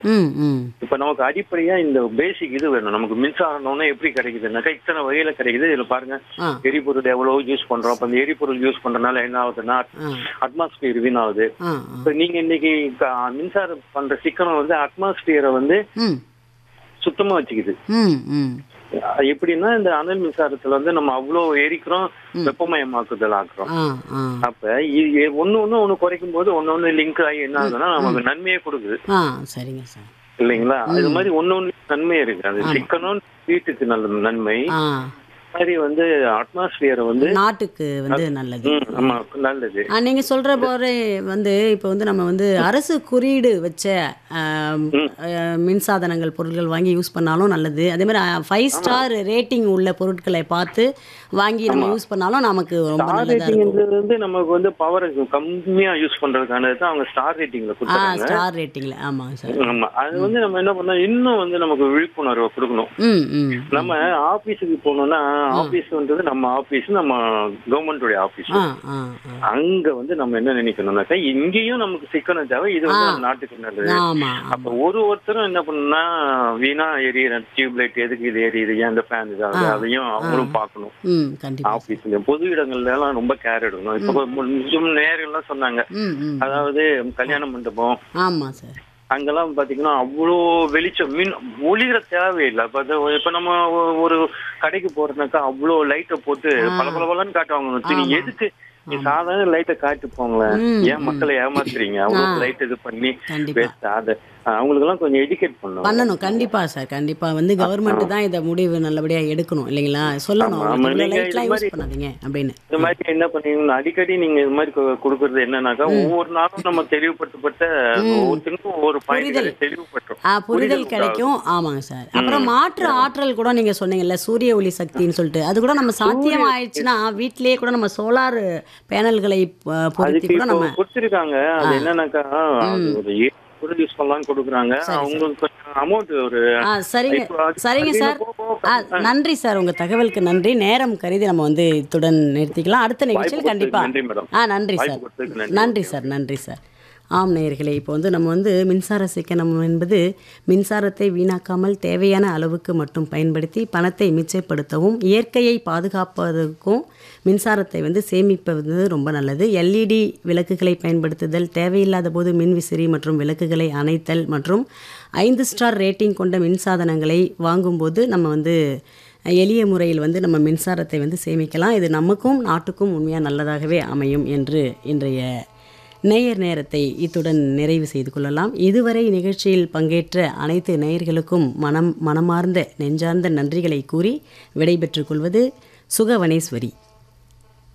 ம் ம் இப்ப நமக்கு அடிப்படையா இந்த பேசிக் இது வேணும் நமக்கு மின்சாரம்னா எப்படி கிடைக்குதுன்னாக்கா இத்தனை வகையில கிடைக்குது இதுல பாருங்க ஆ எரிபொருள் எவ்வளவு யூஸ் பண்றோம் அப்ப இந்த எரிபொருள் யூஸ் பண்றதுனால என்ன ஆகுதுன்னா ஆ அட்மாஸ்பியர் வீணாகுது ஆ ஆ. இப்ப நீங்க இன்னைக்கு க- மின்சாரம் பண்ற சிக்கனம் வந்து அட்மாஸ்பியரை வந்து ம் சுத்தமா வச்சுக்குது ம் ம் அது எப்படின்னா இந்த அனல் மின்சாரத்துல வந்து நம்ம அவ்வளவு எரிக்கிறோம் வெப்பமயமாக்குதல் ஆக்குறோம் ஆ ஆ அப்ப இது ஒண்ணு ஒண்ணு ஒண்ணு குறைக்கும் போது ஒண்ணு ஒண்ணு லிங்க் ஆகி என்ன ஆகுதுன்னா நமக்கு நன்மையே கொடுக்குது ஆ சரிங்க சார் இல்லைங்களா அது மாதிரி ஒண்ணு ஒண்ணு நன்மை இருக்கு அது சிக்கனம் வீட்டுக்கு நல்ல நன்மை ஆ மாதிரி வந்து அட்மாஸ்பியரை வந்து நாட்டுக்கு வந்து நல்லது ம், ஆமா நல்லது ஆ, நீங்க சொல்ற போல வந்து இப்போ வந்து நம்ம வந்து அரசு குறியீடு வச்ச ஆம், அஹ், மின்சாதனங்கள் பொருட்கள் வாங்கி யூஸ் பண்ணாலும் நல்லது அதே மாதிரி ஃபைவ் ஸ்டார் ரேட்டிங் உள்ள பொருட்களை பார்த்து வாங்கி நம்ம யூஸ் பண்ணாலும் நமக்கு ரொம்ப ஸ்டார் நல்லதா இருக்கும் ரேட்டிங்ன்றது வந்து நமக்கு வந்து பவர் கம்மியா யூஸ் பண்றதுக்கானது தான் அவங்க ஸ்டார் ரேட்டிங்ல ஆ கொடுத்தாங்க ஸ்டார் ரேட்டிங்ல ஆமாங்க சார் ஆமா அது வந்து நம்ம என்ன பண்ணோம் இன்னும் வந்து நமக்கு விழிப்புணர்வை கொடுக்கணும் ம் ம் நம்ம ஆபீஸுக்கு போனோம்னா ஆபீஸ்ன்றது நம்ம ஆபீஸ் நம்ம கவர்மெண்டோட ஆபீஸ் ஆ ஆ ஆ. அங்க வந்து நம்ம என்ன நினைக்கணும்னாக்கா இங்கேயும் நமக்கு சிக்கனம் தேவை இது வந்து நம்ம நாட்டுக்கு நல்லது ஆமா அப்ப ஒரு ஒருத்தரும் என்ன பண்ணணும்னா வீணா எரியிற டியூப் லைட் எதுக்கு இது எரியுது ஏன் இந்த ஃபேன் இது ஆகுது அதையும் அவங்களும் பார்க்கணும் ம் கண்டிப்பா ஆபீஸ்ல பொது இடங்கள்ல எல்லாம் ரொம்ப கேர் எடுக்கணும் இப்ப கொஞ்சம் நேரம் சொன்னாங்க ம் ம் அதாவது கல்யாண மண்டபம் ஆமா சார் அங்கெல்லாம் பாத்தீங்கன்னா அவ்வளோ வெளிச்சம் மீன் ஒளிர தேவையில்லை இப்ப அது- இப்ப நம்ம ஒ- ஒரு கடைக்கு போறதுனாக்கா அவ்வளோ லைட்டை போட்டு பல பல பலன்னு காட்டுவாங்க சரி எதுக்கு நீ சாதாரண லைட்டை காட்டு போங்களேன் ம், ஏன் மக்களை ஏமாத்துறீங்க அவ்வளோ லைட் இது பண்ணி கண்டிப்பா வேஸ்ட் அது அவங்களுக்கு எல்லாம் கொஞ்சம் எஜுகேட் பண்ணணும் பண்ணணும் கண்டிப்பா சார் கண்டிப்பா வந்து கவர்மெண்ட் தான் இதை முடிவு நல்லபடியா எடுக்கணும் இல்லைங்களா சொல்லணும் ஆமா, இவ்வளவு நீங்க லைட்லாம் இது யூஸ் மாதிரி- பண்ணாதீங்க அப்படின்னு இந்த மாதிரி என்ன பண்ணீங்கன்னா அடிக்கடி நீங்க இது மாதிரி கு- கொடுக்கறது என்னன்னாக்கா ஒவ்வொரு நாளும் நம்ம தெளிவுபடுத்தப்பட்ட ஒவ்வொருத்தருக்கும் ஒவ்வொரு பாயிண்ட் தெளிவுபட்டோம் ஆ புரிதல் கிடைக்கும் ஆமாங்க சார் அப்புறம் மாற்று ஆற்றல் கூட நீங்க சொன்னீங்கல்ல சூரிய ஒளி சக்தின்னு சொல்லிட்டு அது கூட நம்ம சாத்தியம் ஆயிடுச்சுன்னா வீட்டிலேயே கூட நம்ம சோலார் பேனல்களை அஹ், பொருத்தி அதுக்கு கூட இப்போ நம்ம கொடுத்துருக்காங்க அது என்னன்னாக்கா அது ஒரு ஏழு கூட யூஸ் பண்ணலாம் கொடுக்குறாங்க அவங்களுக்கு கொஞ்சம் அமௌண்ட் ஒரு ஆ சரிங்க இப்போ அது சரிங்க அதிகமா சார் போக போக ஆ நன்றி சார் உங்க தகவலுக்கு நன்றி நேரம் கருதி நம்ம வந்து இத்துடன் நிறுத்திக்கலாம் அடுத்த நிகழ்ச்சியில் கொடுத்ததுக்கு கண்டிப்பா நன்றி மேடம். ஆ நன்றி வாய்ப்பு சார் கொடுத்ததுக்கு நன்றி. நன்றி சார் நன்றி சார் ஆம் நேயர்களே இப்போ வந்து நம்ம வந்து மின்சார சிக்கனம் என்பது மின்சாரத்தை வீணாக்காமல் தேவையான அளவுக்கு மட்டும் பயன்படுத்தி பணத்தை மிச்சப்படுத்தவும் இயற்கையை பாதுகாப்பதற்கும் மின்சாரத்தை வந்து சேமிப்பது ரொம்ப நல்லது எல்இடி விளக்குகளை பயன்படுத்துதல் தேவையில்லாத போது மின்விசிறி மற்றும் விளக்குகளை அணைத்தல் மற்றும் ஐந்து ஸ்டார் ரேட்டிங் கொண்ட மின்சாதனங்களை வாங்கும்போது நம்ம வந்து எளிய முறையில் வந்து நம்ம மின்சாரத்தை வந்து சேமிக்கலாம் இது நமக்கும் நாட்டுக்கும் உண்மையாக நல்லதாகவே அமையும் என்று இன்றைய நேயர் நேரத்தை இத்துடன் நிறைவு செய்து கொள்ளலாம் இதுவரை நிகழ்ச்சியில் பங்கேற்ற அனைத்து நேயர்களுக்கும் மனம் மனமார்ந்த நெஞ்சார்ந்த நன்றிகளை கூறி விடைபெற்றுக் கொள்வது சுகவனேஸ்வரி